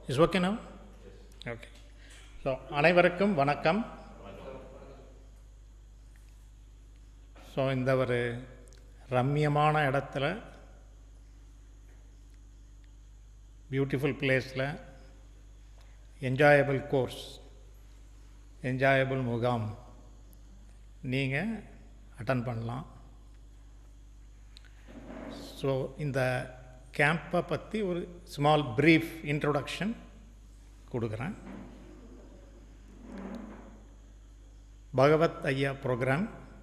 is okay now okay so அனைவருக்கும் வணக்கம் so இந்த ஒரு ரம்மியமான இடத்துல பியூட்டிஃபுல் பிளேஸில் என்ஜாயபிள் கோர்ஸ் என்ஜாயபிள் முகாம் நீங்கள் அட்டன் பண்ணலாம் ஸோ இந்த கேம்பை பற்றி ஒரு ஸ்மால் ப்ரீஃப் இன்ட்ரொடக்ஷன் கொடுக்குறேன் பகவத் ஐயா ப்ரோக்ராம்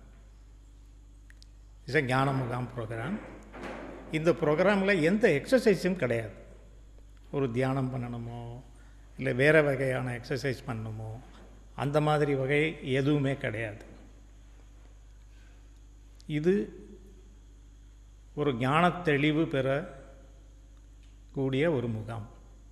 இஸ் a ஞான முகாம் ப்ரோக்ராம் இந்த ப்ரோக்ராமில் எந்த எக்ஸசைஸும் கிடையாது ஒரு தியானம் பண்ணணுமோ இல்லை வேறு வகையான எக்ஸசைஸ் பண்ணணுமோ அந்த மாதிரி வகை எதுவுமே கிடையாது இது ஒரு ஞான தெளிவு பெற கூடிய ஒரு முகாம்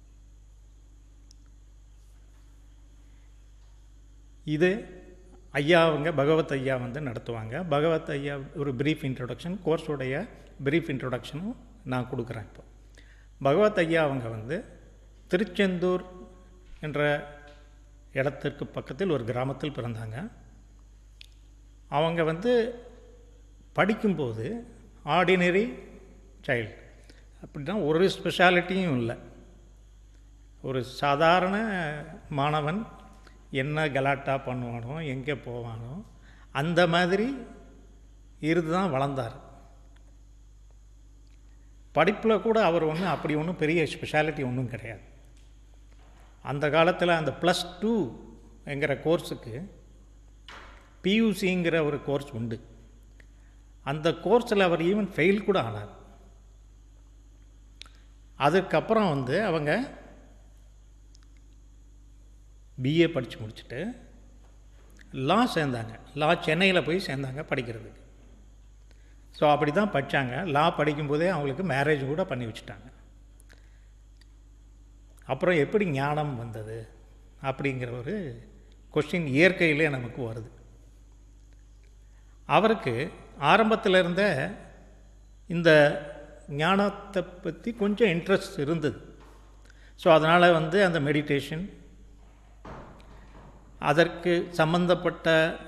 இது ஐயா அவங்க பகவத் ஐயா வந்து நடத்துவாங்க பகவத் ஐயா ஒரு ப்ரீஃப் இன்ட்ரொடக்ஷன் கோர்ஸுடைய ப்ரீஃப் இன்ட்ரொடக்ஷனும் நான் கொடுக்குறேன் இப்போ பகவத் ஐயா அவங்க வந்து திருச்செந்தூர் என்ற இடத்திற்கு பக்கத்தில் ஒரு கிராமத்தில் பிறந்தாங்க அவங்க வந்து படிக்கும்போது ஆர்டினரி சைல்டு அப்படின்னா ஒரு ஸ்பெஷாலிட்டியும் இல்லை ஒரு சாதாரண மாணவன் என்ன கலாட்டா பண்ணுவானோ எங்கே போவானோ அந்த மாதிரி இருந்து தான் வளர்ந்தார் படிப்பில் கூட அவர் ஒன்றும் அப்படி ஒன்றும் பெரிய ஸ்பெஷாலிட்டி ஒன்றும் கிடையாது அந்த காலத்தில் அந்த ப்ளஸ் டூ என்கிற கோர்ஸுக்கு பியூசிங்கிற ஒரு கோர்ஸ் உண்டு அந்த கோர்ஸில் அவர் ஈவன் ஃபெயில் கூட ஆனார் அதுக்கப்புறம் வந்து அவங்க பிஏ படித்து முடிச்சுட்டு லா சேர்ந்தாங்க லா சென்னையில் போய் சேர்ந்தாங்க படிக்கிறதுக்கு ஸோ அப்படி தான் படித்தாங்க லா படிக்கும்போதே அவங்களுக்கு மேரேஜ் கூட பண்ணி வச்சுட்டாங்க அப்புறம் எப்படி ஞானம் வந்தது அப்படிங்கிற ஒரு கொஸ்டின் இயற்கையிலே நமக்கு வருது அவருக்கு ஆரம்பத்தில் இருந்த இந்த ஞானத்தை பற்றி கொஞ்சம் இன்ட்ரெஸ்ட் இருந்தது ஸோ அதனால் வந்து அந்த மெடிடேஷன் அதற்கு சம்பந்தப்பட்ட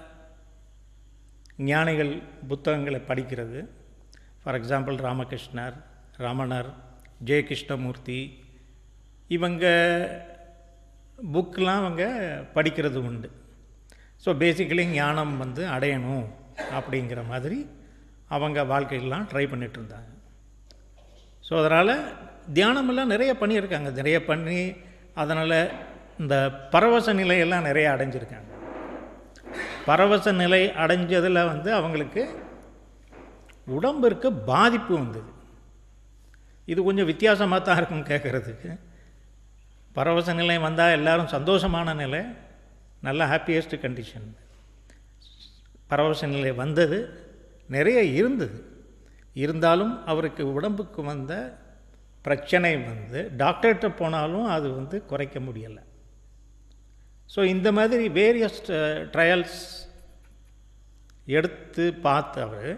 ஞானிகள் புத்தகங்களை படிக்கிறது ஃபார் எக்ஸாம்பிள் ராமகிருஷ்ணர் ரமணர் ஜெய கிருஷ்ணமூர்த்தி இவங்க புக்கெலாம் அவங்க படிக்கிறது உண்டு ஸோ பேசிக்கலி ஞானம் வந்து அடையணும் அப்படிங்கிற மாதிரி அவங்க வாழ்க்கையெல்லாம் ட்ரை பண்ணிட்டு இருந்தாங்க ஸோ அதனால் தியானமெல்லாம் நிறைய பண்ணியிருக்காங்க நிறைய பண்ணி அதனால் இந்த பரவச நிலையெல்லாம் நிறைய அடைஞ்சிருக்காங்க பரவச நிலை அடைஞ்சதில் வந்து அவங்களுக்கு உடம்பிற்கு பாதிப்பு வந்தது இது கொஞ்சம் வித்தியாசமாக தான் இருக்கும் கேட்குறதுக்கு பரவச நிலை வந்தால் எல்லோரும் சந்தோஷமான நிலை நல்ல ஹாப்பியஸ்ட் கண்டிஷன் பரவச நிலை வந்தது நிறைய இருந்தது இருந்தாலும் அவருக்கு உடம்புக்கு வந்த பிரச்சனை வந்து டாக்டர்கிட்ட போனாலும் அது வந்து குறைக்க முடியலை ஸோ இந்த மாதிரி வேரியஸ் ட்ரையல்ஸ் எடுத்து பார்த்து அவர்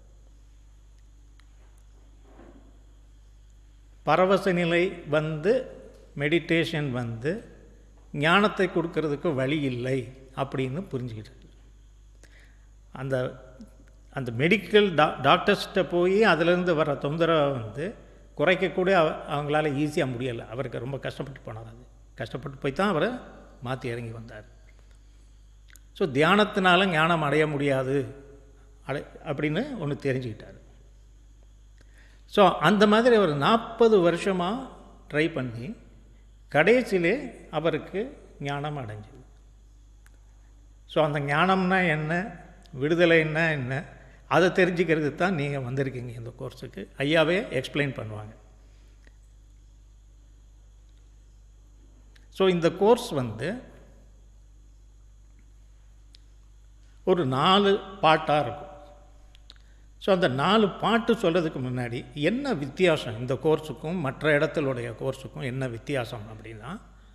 பரவச நிலை வந்து மெடிடேஷன் வந்து ஞானத்தை கொடுக்கறதுக்கு வழி இல்லை அப்படின்னு புரிஞ்சுக்கிட்டார் அந்த அந்த மெடிக்கல் டா டாக்டர்ஸ்கிட்ட போய் அதிலேருந்து வர தொந்தரவை வந்து குறைக்கக்கூட அவங்களால ஈஸியாக முடியலை அவருக்கு ரொம்ப கஷ்டப்பட்டு போனார் அது கஷ்டப்பட்டு போய் தான் அவரை மாற்றி இறங்கி வந்தார் ஸோ தியானத்தினால ஞானம் அடைய முடியாது அடை அப்படின்னு ஒன்று தெரிஞ்சுக்கிட்டார் ஸோ அந்த மாதிரி அவர் நாற்பது வருஷமாக ட்ரை பண்ணி கடைசியிலே அவருக்கு ஞானம் அடைஞ்சது ஸோ அந்த ஞானம்னா என்ன விடுதலைன்னா என்ன அதை தெரிஞ்சுக்கிறது தான் நீங்கள் வந்திருக்கீங்க இந்த கோர்ஸுக்கு ஐயாவே எக்ஸ்பிளைன் பண்ணுவாங்க ஸோ இந்த கோர்ஸ் வந்து ஒரு நாலு பாட்டாக இருக்கும் ஸோ அந்த நாலு பாட்டு சொல்கிறதுக்கு முன்னாடி என்ன வித்தியாசம் இந்த கோர்ஸுக்கும் மற்ற இடத்துடைய கோர்ஸுக்கும் என்ன வித்தியாசம் அப்படின்னா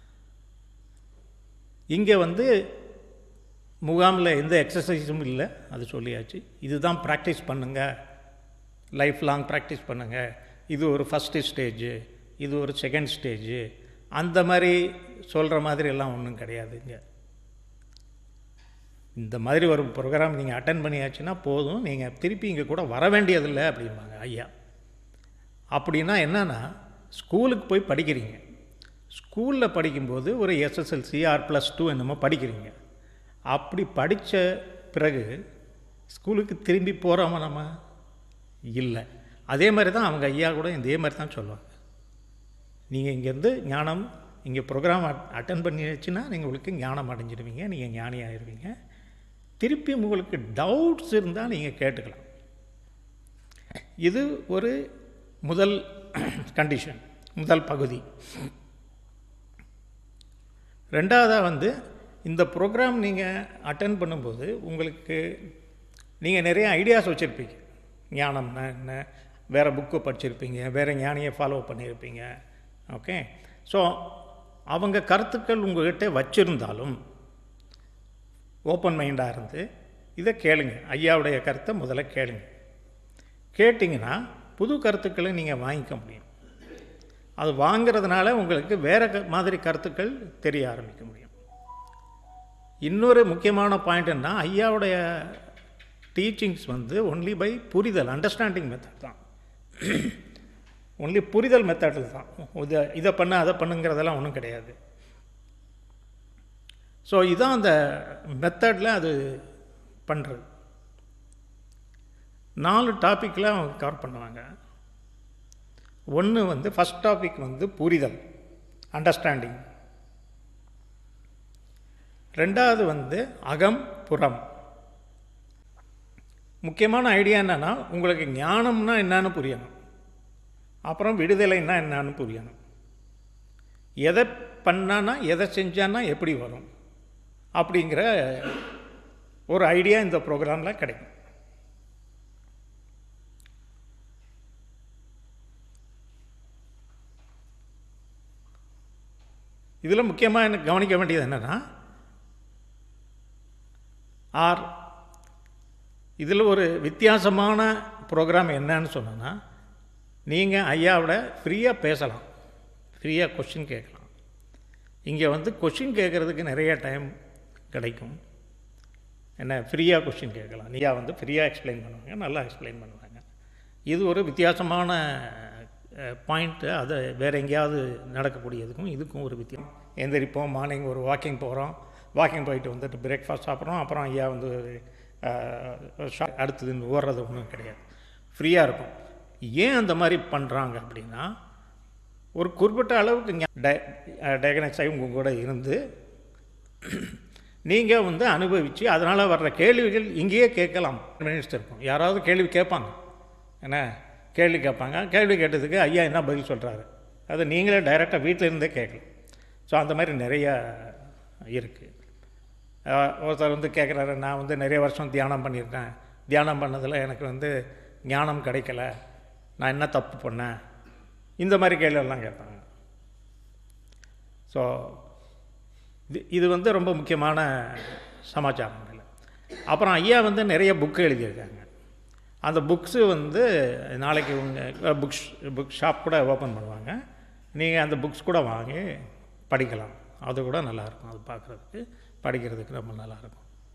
இங்கே வந்து முகாமில் எந்த எக்ஸசைஸும் இல்லை அது சொல்லியாச்சு இதுதான் ப்ராக்டிஸ் பண்ணுங்கள் லைஃப் லாங் ப்ராக்டிஸ் பண்ணுங்கள் இது ஒரு ஃபஸ்ட்டு ஸ்டேஜு இது ஒரு செகண்ட் ஸ்டேஜு அந்த மாதிரி சொல்கிற மாதிரி எல்லாம் ஒன்றும் கிடையாதுங்க இந்த மாதிரி ஒரு ப்ரோக்ராம் நீங்கள் அட்டன் பண்ணியாச்சுன்னா போதும் நீங்கள் திருப்பி இங்கே கூட வர வேண்டியதில்லை அப்படிம்பாங்க ஐயா அப்படின்னா என்னென்னா ஸ்கூலுக்கு போய் படிக்கிறீங்க ஸ்கூலில் படிக்கும்போது ஒரு எஸ்எஸ்எல்சி ஆர் ப்ளஸ் டூ என்னமோ படிக்கிறீங்க அப்படி படித்த பிறகு ஸ்கூலுக்கு திரும்பி போகிறோமா நம்ம இல்லை அதே மாதிரி தான் அவங்க ஐயா கூட இதே மாதிரி தான் சொல்லுவாங்க நீங்கள் இங்கேருந்து ஞானம் இங்கே ப்ரோக்ராம் அட்டன் பண்ணிடுச்சுன்னா நீங்கள் உங்களுக்கு ஞானம் அடைஞ்சிடுவீங்க நீங்கள் ஞானி ஆயிடுவீங்க திருப்பி உங்களுக்கு டவுட்ஸ் இருந்தால் நீங்கள் கேட்டுக்கலாம் இது ஒரு முதல் கண்டிஷன் முதல் பகுதி ரெண்டாவதாக வந்து இந்த ப்ரோக்ராம் நீங்கள் அட்டன் பண்ணும்போது உங்களுக்கு நீங்கள் நிறைய ஐடியாஸ் வச்சுருப்பீங்க ஞானம்னா என்ன வேறு புக்கு படிச்சிருப்பீங்க வேறு ஞானியை ஃபாலோ பண்ணியிருப்பீங்க ஓகே ஸோ அவங்க கருத்துக்கள் உங்கள்கிட்ட வச்சுருந்தாலும் ஓப்பன் மைண்டாக இருந்து இதை கேளுங்க ஐயாவுடைய கருத்தை முதல்ல கேளுங்க கேட்டிங்கன்னா புது கருத்துக்களை நீங்கள் வாங்கிக்க முடியும் அது வாங்கிறதுனால உங்களுக்கு வேறு க மாதிரி கருத்துக்கள் தெரிய ஆரம்பிக்க முடியும் இன்னொரு முக்கியமான பாயிண்ட் என்ன ஐயாவுடைய டீச்சிங்ஸ் வந்து ஒன்லி பை புரிதல் அண்டர்ஸ்டாண்டிங் மெத்தட் தான் ஒன்லி புரிதல் மெத்தடில் தான் இதை இதை பண்ண அதை பண்ணுங்கிறதெல்லாம் ஒன்றும் கிடையாது ஸோ இதுதான் அந்த மெத்தடில் அது பண்ணுறது நாலு டாப்பிக்கில் அவங்க கவர் பண்ணுவாங்க ஒன்று வந்து ஃபஸ்ட் டாபிக் வந்து புரிதல் அண்டர்ஸ்டாண்டிங் ரெண்டாவது வந்து அகம் புறம் முக்கியமான ஐடியா என்னென்னா உங்களுக்கு ஞானம்னா என்னன்னு புரியணும் அப்புறம் விடுதலைன்னா என்னன்னு புரியணும் எதை பண்ணானா எதை செஞ்சானா எப்படி வரும் அப்படிங்கிற ஒரு ஐடியா இந்த ப்ரோக்ராமில் கிடைக்கும் இதில் முக்கியமாக எனக்கு கவனிக்க வேண்டியது என்னென்னா ஆர் இதில் ஒரு வித்தியாசமான ப்ரோக்ராம் என்னன்னு சொன்னோன்னா நீங்கள் ஐயாவோட ஃப்ரீயாக பேசலாம் ஃப்ரீயாக கொஷின் கேட்கலாம் இங்கே வந்து கொஷின் கேட்குறதுக்கு நிறைய டைம் கிடைக்கும் என்ன ஃப்ரீயாக கொஷின் கேட்கலாம் நீயா வந்து ஃப்ரீயாக எக்ஸ்பிளைன் பண்ணுவாங்க நல்லா எக்ஸ்பிளைன் பண்ணுவாங்க இது ஒரு வித்தியாசமான பாயிண்ட்டு அதை வேறு எங்கேயாவது நடக்கக்கூடியதுக்கும் இதுக்கும் ஒரு வித்தியாசம் எந்திரிப்போம் மார்னிங் ஒரு வாக்கிங் போகிறோம் வாக்கிங் போயிட்டு வந்துட்டு பிரேக்ஃபாஸ்ட் சாப்பிட்றோம் அப்புறம் ஐயா வந்து அடுத்தது ஓடுறது ஒன்றும் கிடையாது ஃப்ரீயாக இருக்கும் ஏன் அந்த மாதிரி பண்ணுறாங்க அப்படின்னா ஒரு குறிப்பிட்ட அளவுக்கு டயக்னைஸ் ஆகி உங்கள் கூட இருந்து நீங்கள் வந்து அனுபவித்து அதனால் வர்ற கேள்விகள் இங்கேயே கேட்கலாம் மினிஸ்டர் இருக்கும் யாராவது கேள்வி கேட்பாங்க என்ன கேள்வி கேட்பாங்க கேள்வி கேட்டதுக்கு ஐயா என்ன பதில் சொல்கிறாரு அது நீங்களே டைரெக்டாக வீட்டில் இருந்தே கேட்கலாம் ஸோ அந்த மாதிரி நிறையா இருக்குது ஒருத்தர் வந்து கேட்குறாரு நான் வந்து நிறைய வருஷம் தியானம் பண்ணியிருக்கேன் தியானம் பண்ணதில் எனக்கு வந்து ஞானம் கிடைக்கல நான் என்ன தப்பு பண்ணேன் இந்த மாதிரி கேள்வியெல்லாம் கேட்பாங்க ஸோ இது இது வந்து ரொம்ப முக்கியமான சமாச்சாரங்கள் அப்புறம் ஐயா வந்து நிறைய புக்கு எழுதியிருக்காங்க அந்த புக்ஸு வந்து நாளைக்கு உங்கள் புக்ஸ் புக் ஷாப் கூட ஓப்பன் பண்ணுவாங்க நீங்கள் அந்த புக்ஸ் கூட வாங்கி படிக்கலாம் அது கூட நல்லாயிருக்கும் அது பார்க்குறதுக்கு படிக்கிறதுக்கு ரொம்ப நல்லாயிருக்கும்